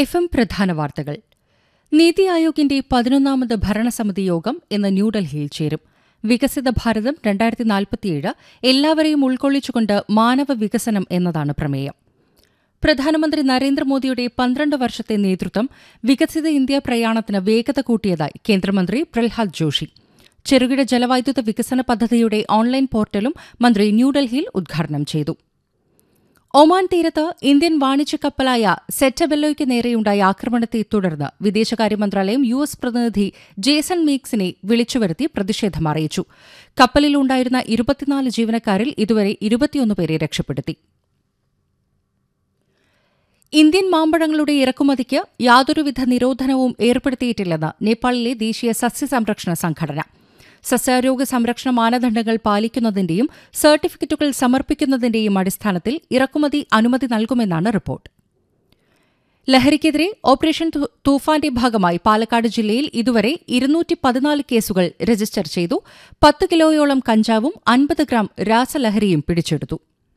F M പ്രധാന വാർത്തകൾ നീതി ആയോഗിന്റെ പതിനൊന്നാമത് ഭരണസമിതി യോഗം ഇന്ന് ന്യൂഡൽഹിയിൽ ചേരും വികസിത ഭാരതം രണ്ടായിരത്തി നാൽപ്പത്തിയേഴ് എല്ലാവരെയും ഉൾക്കൊള്ളിച്ചുകൊണ്ട് മാനവ വികസനം എന്നതാണ് പ്രമേയം പ്രധാനമന്ത്രി നരേന്ദ്രമോദിയുടെ പന്ത്രണ്ട് വർഷത്തെ നേതൃത്വം വികസിത ഇന്ത്യ പ്രയാണത്തിന് വേഗത കൂട്ടിയതായി കേന്ദ്രമന്ത്രി പ്രഹ്ലാദ് ജോഷി ചെറുകിട ജലവൈദ്യുത വികസന പദ്ധതിയുടെ ഓൺലൈൻ പോർട്ടലും മന്ത്രി ന്യൂഡൽഹിയിൽ ഉദ്ഘാടനം ചെയ്തു ഒമാൻ തീരത്ത് ഇന്ത്യൻ വാണിജ്യ കപ്പലായ സെറ്റബെല്ലോയ്ക്ക് നേരെയുണ്ടായ ആക്രമണത്തെ തുടർന്ന് വിദേശകാര്യ മന്ത്രാലയം യു എസ് പ്രതിനിധി ജേസൺ മീക്സിനെ വിളിച്ചുവരുത്തി പ്രതിഷേധം അറിയിച്ചു കപ്പലിലുണ്ടായിരുന്ന ഇരുപത്തിനാല് ജീവനക്കാരിൽ ഇതുവരെ ഇരുപത്തിയൊന്ന് പേരെ രക്ഷപ്പെടുത്തി ഇന്ത്യൻ മാമ്പഴങ്ങളുടെ ഇറക്കുമതിക്ക് യാതൊരുവിധ നിരോധനവും ഏർപ്പെടുത്തിയിട്ടില്ലെന്ന് നേപ്പാളിലെ ദേശീയ സസ്യസംരക്ഷണ സംഘടന സസ്യാരോഗ്യ സംരക്ഷണ മാനദണ്ഡങ്ങൾ പാലിക്കുന്നതിന്റെയും സർട്ടിഫിക്കറ്റുകൾ സമർപ്പിക്കുന്നതിന്റെയും അടിസ്ഥാനത്തിൽ ഇറക്കുമതി അനുമതി നൽകുമെന്നാണ് റിപ്പോർട്ട് ലഹരിക്കെതിരെ ഓപ്പറേഷൻ തൂഫാന്റെ ഭാഗമായി പാലക്കാട് ജില്ലയിൽ ഇതുവരെ ഇരുന്നൂറ്റി പതിനാല് കേസുകൾ രജിസ്റ്റർ ചെയ്തു പത്ത് കിലോയോളം കഞ്ചാവും അൻപത് ഗ്രാം രാസലഹരിയും പിടിച്ചെടുത്തു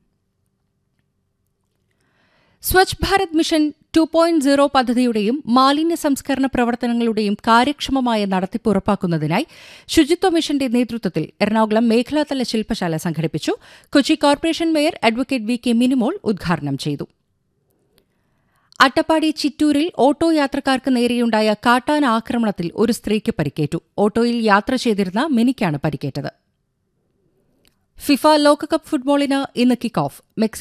Swachh Bharat mission two point zero പദ്ധതിയുടെയും മാലിന്യ സംസ്കരണ പ്രവർത്തനങ്ങളുടെയും കാര്യക്ഷമമായ നടത്തിപ്പ് ഉറപ്പാക്കുന്നതിനായി ശുചിത്വ മിഷന്റെ നേതൃത്വത്തിൽ എറണാകുളം മേഖലാതല ശില്പശാല സംഘടിപ്പിച്ചു Kochi corporation mayor advocate V K Minimol ഉദ്ഘാടനം ചെയ്തു അട്ടപ്പാടി ചിറ്റൂരിൽ ഓട്ടോ യാത്രക്കാർക്ക് നേരെയുണ്ടായ കാട്ടാന ആക്രമണത്തിൽ ഒരു സ്ത്രീക്ക് പരിക്കേറ്റു ഓട്ടോയിൽ യാത്ര ചെയ്തിരുന്ന മിനിക്കാണ് പരിക്കേറ്റത് ഫിഫ ലോകകപ്പ് ഫുട്ബോളിന് ഇന്ന് കിക്ക് ഓഫ്